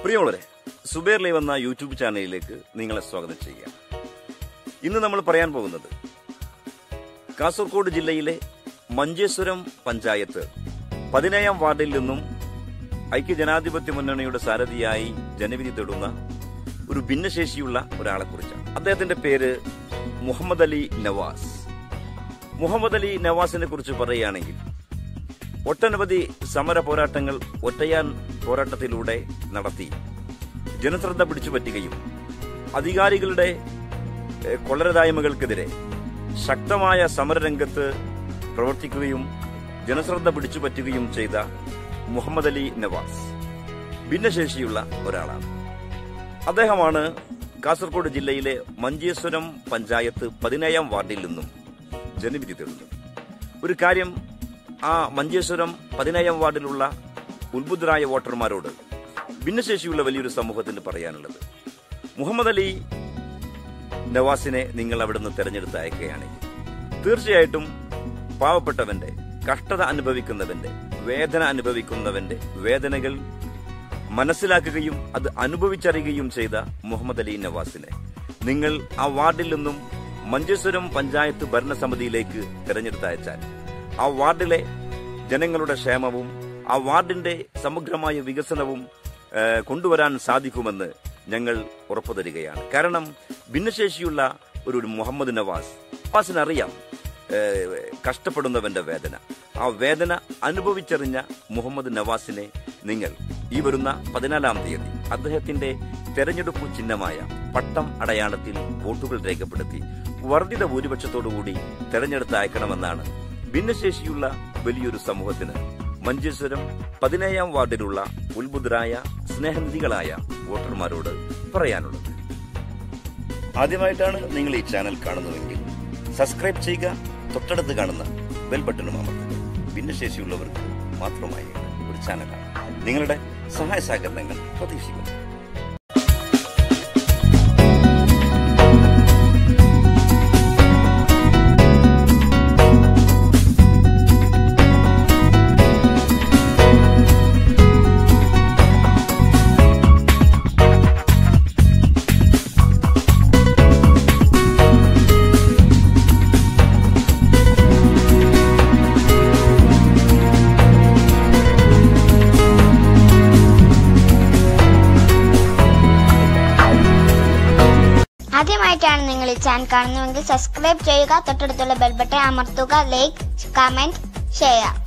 പ്രിയമുള്ളവരെ സുബേർലി വന്ന യൂട്യൂബ് ചാനലിലേക്ക് നിങ്ങളെ സ്വാഗതം ചെയ്യാം ഇന്ന് നമ്മൾ പറയാൻ പോകുന്നത് കാസർഗോഡ് ജില്ലയിലെ മഞ്ചേശ്വരം പഞ്ചായത്ത് പതിനേഴാം വാർഡിൽ നിന്നും ഐക്യജനാധിപത്യ മുന്നണിയുടെ സാരഥിയായി ജനവിധി തേടുന്ന ഒരു ഭിന്നശേഷിയുള്ള ഒരാളെ കുറിച്ചാണ് അദ്ദേഹത്തിന്റെ പേര് മുഹമ്മദ് അലി നവാസ് മുഹമ്മദ് അലി നവാസിനെ കുറിച്ച് പറയുകയാണെങ്കിൽ ഒട്ടനവധി സമര പോരാട്ടങ്ങൾ ഒറ്റയാൻ പോരാട്ടത്തിലൂടെ നടത്തി ജനശ്രദ്ധ പിടിച്ചുപറ്റുകയും അധികാരികളുടെ ഏഹ്, കൊള്ളരതായ്മകൾക്കെതിരെ ശക്തമായ സമരരംഗത്ത് പ്രവർത്തിക്കുകയും ജനശ്രദ്ധ പിടിച്ചുപറ്റുകയും ചെയ്ത മുഹമ്മദ് അലി നവാസ് ഭിന്നശേഷിയുള്ള ഒരാളാണ് അദ്ദേഹമാണ് കാസർഗോഡ് ജില്ലയിലെ മഞ്ചേശ്വരം പഞ്ചായത്ത് പതിനേഴാം വാർഡിൽ നിന്നും ജനവിധി തേടുന്നത് ഒരു കാര്യം ആ മഞ്ചേശ്വരം പതിനേഴാം വാർഡിലുള്ള ഉത്ബുദ്ധരായ വോട്ടർമാരോട് ഭിന്നശേഷിയുള്ള വലിയൊരു സമൂഹത്തിന് പറയാനുള്ളത് മുഹമ്മദ് അലി നവാസിനെ നിങ്ങൾ അവിടെ നിന്ന് തെരഞ്ഞെടുത്ത് അയക്കുകയാണെങ്കിൽ തീർച്ചയായിട്ടും പാവപ്പെട്ടവന്റെ കഷ്ടത അനുഭവിക്കുന്നവന്റെ വേദന അനുഭവിക്കുന്നവന്റെ വേദനകൾ മനസ്സിലാക്കുകയും അത് അനുഭവിച്ചറിയുകയും ചെയ്ത മുഹമ്മദ് അലി നവാസിനെ നിങ്ങൾ ആ വാർഡിൽ നിന്നും മഞ്ചേശ്വരം പഞ്ചായത്ത് ഭരണസമിതിയിലേക്ക് തെരഞ്ഞെടുത്തയച്ചാൽ ആ വാർഡിലെ ജനങ്ങളുടെ ക്ഷേമവും ആ വാർഡിന്റെ സമഗ്രമായ വികസനവും ഏഹ്, കൊണ്ടുവരാൻ സാധിക്കുമെന്ന് ഞങ്ങൾ ഉറപ്പു തരികയാണ് കാരണം ഭിന്നശേഷിയുള്ള ഒരു മുഹമ്മദ് നവാസ് നവാസിനറിയാം ഏഹ്, കഷ്ടപ്പെടുന്നവന്റെ വേദന ആ വേദന അനുഭവിച്ചറിഞ്ഞ മുഹമ്മദ് നവാസിനെ നിങ്ങൾ ഈ വരുന്ന പതിനാലാം തീയതി അദ്ദേഹത്തിന്റെ തെരഞ്ഞെടുപ്പ് ചിഹ്നമായ പട്ടം അടയാളത്തിൽ വോട്ടുകൾ രേഖപ്പെടുത്തി വർദ്ധിത ഭൂരിപക്ഷത്തോടുകൂടി തെരഞ്ഞെടുത്ത് അയക്കണമെന്നാണ് ഭിന്നശേഷിയുള്ള വലിയൊരു സമൂഹത്തിന് മഞ്ചേശ്വരം പതിനേഴാം വാർഡിലുള്ള ഉത്ബുദ്ധരായ സ്നേഹനിധികളായ വോട്ടർമാരോട് പറയാനുള്ളത് ആദ്യമായിട്ടാണ് നിങ്ങൾ ഈ ചാനൽ കാണുന്നതെങ്കിൽ സബ്സ്ക്രൈബ് ചെയ്യുക തൊട്ടടുത്ത് കാണുന്ന ബെൽ ബട്ടണും അമർത്തുക ഭിന്നശേഷിയുള്ളവർക്ക് മാത്രമായി ഒരു ചാനലാണ് നിങ്ങളുടെ സഹായ സഹകരണങ്ങൾ പ്രതീക്ഷിക്കുന്നു ആദ്യമായിട്ടാണ് നിങ്ങൾ ഈ ചാനൽ കാണുന്നതെങ്കിൽ സബ്സ്ക്രൈബ് ചെയ്യുക തൊട്ടടുത്തുള്ള ബെൽ ബട്ടൺ അമർത്തുക ലൈക്ക് കമന്റ് ഷെയർ